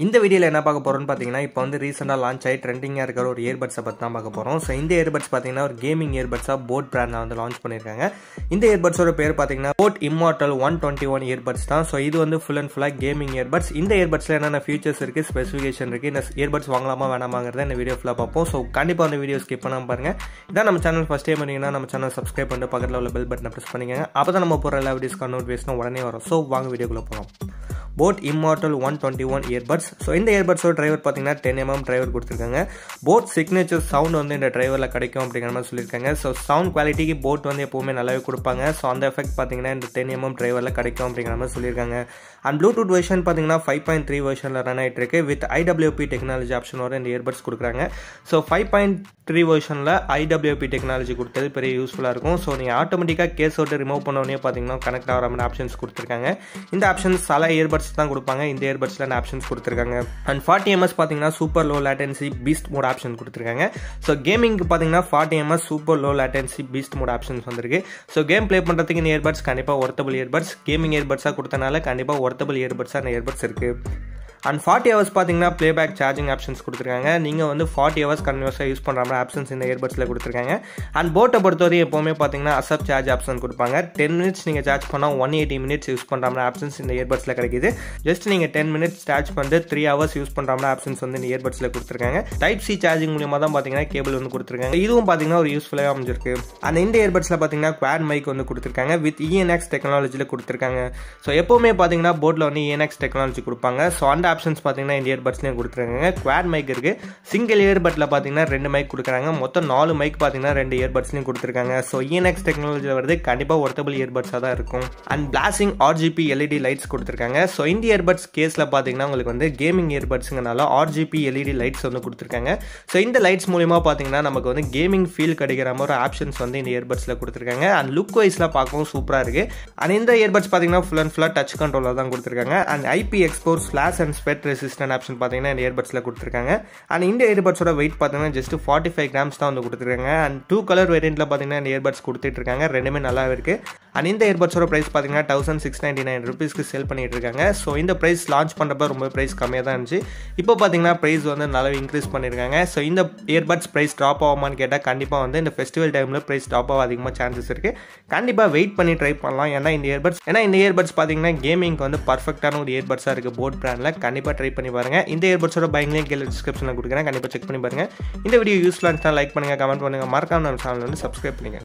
இந்த வீடியோவில் என்ன பார்க்க போகிறோம்னு பார்த்தீங்கன்னா இப்போ வந்து ரீசெண்டாக லான்ச் ஆகி ட்ரெண்டிங்காக இருக்கிற ஒரு இயர்பட்ஸை பற்றி தான் பார்க்க போகிறோம் ஸோ இந்த இயர்பட்ஸ் பார்த்தீங்கன்னா ஒரு கேமிங் இயர்பட்ஸாக போட் பிராண்டில் வந்து லான்ச் பண்ணியிருக்காங்க இந்த இயர்பட்ஸோட பேர் பார்த்தீங்கன்னா boAt Immortal one twenty one earbuds தான் ஸோ இது வந்து ஃபுல் அண்ட் ஃபுல்லாக கேமிங் இயர்பட்ஸ் இந்த இயர்பட்ஸில் என்னென்ன ஃபீச்சர்ஸ் இருக்குது ஸ்பெசிஃபிகேஷன் இருக்குது இந்த இயர்பட்ஸ் வாங்கலாமா வேணாமாங்கிறத இந்த வீடியோ ஃபுல்லாக பார்ப்போம் ஸோ கண்டிப்பாக அந்த வீடியோ ஸ்கிப் பண்ணாமல் பாருங்கள் இதான் நம்ம சேனல் ஃபஸ்ட் டைம் பண்ணீங்கன்னா நம்ம சேனல் சப்ஸ்கிரைப் பண்ணிட்டு பக்கத்தில் உள்ள பெல் பட்டனை ப்ரெஸ் பண்ணிக்கங்க அப்போ தான் நம்ம போகிற எல்லா வீடியோஸ்க்கு நோட்டிஃபிகேஷன் உடனே வரும் ஸோ வாங்க வீடியோக்குள்ளே போகலாம் boAt Immortal one twenty one earbuds so இந்த இயர்பட்ஸோட டிரைவர் பார்த்தீங்கன்னா டென் எம்எம் டிரைவர் கொடுத்துருக்காங்க போட் சிக்னேச்சர் சவுண்ட் வந்து இந்த டிரைவரில் கிடைக்கும் அப்படிங்கிற மாதிரி சொல்லியிருக்காங்க ஸோ சவுண்ட் குவாலிட்டிக்கு போட் வந்து எப்போவுமே நல்லாவே கொடுப்பாங்க ஸோ அந்த எஃபெக்ட் பார்த்தீங்கன்னா இந்த டென் எம்எம் டிரைவரில் கிடைக்கும் அப்படிங்கிற மாதிரி சொல்லியிருக்காங்க அண்ட் ப்ளூடூத் வெர்ஷன் பார்த்தீங்கன்னா ஃபைவ் பாயிண்ட் த்ரீ வெர்ஷனில் ரன் ஆகிட்டு இருக்கு வித் ஐடபிள்யூபி டெக்னாலஜி ஆப்ஷனோட இந்த இயர்பட்ஸ் கொடுக்குறாங்க ஸோ ஃபைவ் பாயிண்ட் த்ரீ வெர்ஷனில் ஐடபிள்யூபி டெக்னாலஜி கொடுத்தது பெரிய யூஸ்ஃபுல்லாக இருக்கும் ஸோ நீங்கள் ஆட்டோமேட்டிக்காக கேஸ் விட்டு ரிமூவ் பண்ணோடனே பார்த்தீங்கன்னா கனெக்ட் ஆகிற மாதிரி ஆப்ஷன்ஸ் கொடுத்துருக்காங்க இந்த ஆப்ஷன்ஸ் சில இயர்பட்ஸ் தான் கொடுப்பாங்க இந்த இயர்பட்ஸில் அந்த ஆப்ஷன்ஸ் கொடுத்துருக்காங்க அண்ட் ஃபார்ட்டி எம்எஸ் பார்த்தீங்கன்னா super low latency beast mode option கொடுத்துருக்காங்க ஸோ கேமிங்க்கு பார்த்தீங்கன்னா forty MS super low latency beast mode options வந்திருக்கு ஸோ கேம் ப்ளே பண்ணுறதுக்கு இந்த இயர்பட்ஸ் கண்டிப்பாக ஒர்த்தபிள் இயர்பட்ஸ் கேமிங் இயர்பட்ஸாக கொடுத்தனால கண்டிப்பாக ஒர்த்தபிள் இயர்பட்ஸாக அந்த இயர்பட்ஸ் இருக்குது அண்ட் ஃபார்ட்டி ஹவர்ஸ் பார்த்தீங்கன்னா ப்ளேபேக் சார்ஜிங் ஆப்ஷன்ஸ் கொடுத்துருக்காங்க நீங்கள் வந்து ஃபார்ட்டி ஹவர்ஸ் கன்யூஸாக யூஸ் பண்ணுற மாதிரி ஆப்ஷன்ஸ் இந்த இயர்பட்ஸில் கொடுத்துருக்காங்க அண்ட் போட்டை பொறுத்தவரை எப்போவுமே பார்த்தீங்கன்னா அசப் சார்ஜ் ஆப்ஷன் கொடுப்பாங்க டென் மினிட்ஸ் நீங்கள் சார்ஜ் பண்ணால் ஒன் எயிட்டி மினிட்ஸ் யூஸ் பண்ணுற மாதிரி ஆப்ஷன்ஸ் இந்த இயர்பட்ஸில் கிடைக்குது ஜஸ்ட் நீங்கள் டென் மினிட்ஸ் சார்ஜ் பண்ணிட்டு த்ரீ ஹவர்ஸ் யூஸ் பண்ணுற மாதிரி ஆப்ஷன்ஸ் வந்து இந்த இயர்பட்ஸில் கொடுத்துருக்காங்க டைப் சி சார்ஜிங் மூலியமாக தான் பார்த்தீங்கன்னா கேபிள் வந்து கொடுத்துருக்காங்க இதுவும் பார்த்தீங்கன்னா ஒரு யூஸ்ஃபுல்லாக அமைஞ்சிருக்கு அந்த இந்த இயர்பட்ஸில் பார்த்தீங்கன்னா குவாட் மைக் வந்து கொடுத்துருக்காங்க வித் இஎன்எக்ஸ் டெக்னாலஜியில் கொடுத்துருக்காங்க ஸோ எப்போவுமே பார்த்தீங்கன்னா போர்டில் வந்து இஎன்எக்ஸ் டெக்னாலஜி கொடுப்பாங்க ஸோ அந்த ஆப்ஷன்ஸ் பார்த்தீங்கன்னா இந்த இயர்பட்ஸ்லேயும் கொடுத்துருக்காங்க குவாட் மைக் இருக்குது சிங்கிள் இயர்பட்டில் பார்த்தீங்கன்னா ரெண்டு மைக் கொடுக்குறாங்க மொத்தம் நாலு மைக் பார்த்தீங்கன்னா ரெண்டு இயர்பட்ஸ்லையும் கொடுத்துருக்காங்க ஸோ இஎன்எக்ஸ் டெக்னாலஜியில் வருது கண்டிப்பாக ஒர்த்தபிள் இயர்பட்ஸாக தான் இருக்கும் and blazing RGB LED lights கொடுத்துருக்காங்க ஸோ இந்த இயர்பட்ஸ் கேஸில் பார்த்தீங்கன்னா உங்களுக்கு வந்து கேமிங் இயர்பட்ஸுங்கனால ஆர்ஜிபி எல்இடி லைட்ஸ் வந்து கொடுத்துருக்காங்க ஸோ இந்த லைட்ஸ் மூலிமா பார்த்தீங்கன்னா நமக்கு வந்து கேமிங் ஃபீல் கிடைக்கிற மாதிரி ஆப்ஷன்ஸ் வந்து இந்த இயர்பட்ஸில் கொடுத்துருக்காங்க அண்ட் லுக் வைஸில் பார்க்கவும் சூப்பராக இருக்குது அண்ட் இந்த இயர்பட்ஸ் பார்த்தீங்கன்னா ஃபுல் அண்ட் ஃபுல்லாக டச் கண்ட்ரோலில் தான் கொடுத்துருக்காங்க and IP export splash and sweat resistant option பார்த்தீங்கன்னா இந்த இயர்பட்ஸில் கொடுத்துருக்காங்க அண்ட் இந்த இயர்பட்ஸோட வெயிட் பார்த்தீங்கன்னா ஜஸ்ட் ஃபார்ட்டி ஃபைவ் கிராம்ஸ் தான் வந்து கொடுத்துருக்காங்க அண்ட் டூ கலர் வேரியண்ட்டில் பார்த்தீங்கன்னா இந்த இயர்பட்ஸ் கொடுத்துட்டு இருக்காங்க ரெண்டுமே நல்லாவே இருக்குது அண்ட் இந்த இயர்பட்ஸோட ப்ரைஸ் பார்த்தீங்கன்னா தௌசண்ட் சிக்ஸ் நைன்டி நைன் ருபீஸ்க்கு சேல் பண்ணிட்டு இருக்காங்க ஸோ இந்த ப்ரைஸ் லான்ச் பண்ணுறப்ப ரொம்ப ப்ரைஸ் கம்மியாக தான் இருந்துச்சு இப்போ பார்த்தீங்கன்னா ப்ரைஸ் வந்து நல்லாவே இன்க்ரீஸ் பண்ணியிருக்காங்க ஸோ இந்த இயர்பட்ஸ் ப்ரைஸ் ட்ராப் ஆகுமான்னு கேட்டால் கண்டிப்பாக வந்து இந்த ஃபெஸ்டிவல் டைமில் ப்ரைஸ் ட்ராப் ஆக அதிகமாக சான்சஸ் இருக்குது கண்டிப்பாக வெயிட் பண்ணி ட்ரை பண்ணலாம் ஏன்னா இந்த இயர்பட்ஸ் ஏன்னா இந்த இயர்பட்ஸ் பார்த்தீங்கன்னா கேமிங்க்கு வந்து பர்ஃபெக்டான ஒரு இயர்பட்ஸாக இருக்குது போட் பிராண்டில் கண்டிப்பாக ட்ரை பண்ணி பாருங்கள் இந்த இயர்பட்ஸோட பைக் லிங்க் கீழே டிஸ்கிரிப்ஷனில் கொடுக்குறேன் கண்டிப்பாக செக் பண்ணி பாருங்கள் இந்த வீடியோ யூஸ்ஃபுல்லாக இருந்துச்சுன்னா லைக் பண்ணுங்கள் கமெண்ட் பண்ணுங்கள் மறக்காம நம்ம சேனல் வந்து சப்ஸ்கிரைப் பண்ணுங்கள்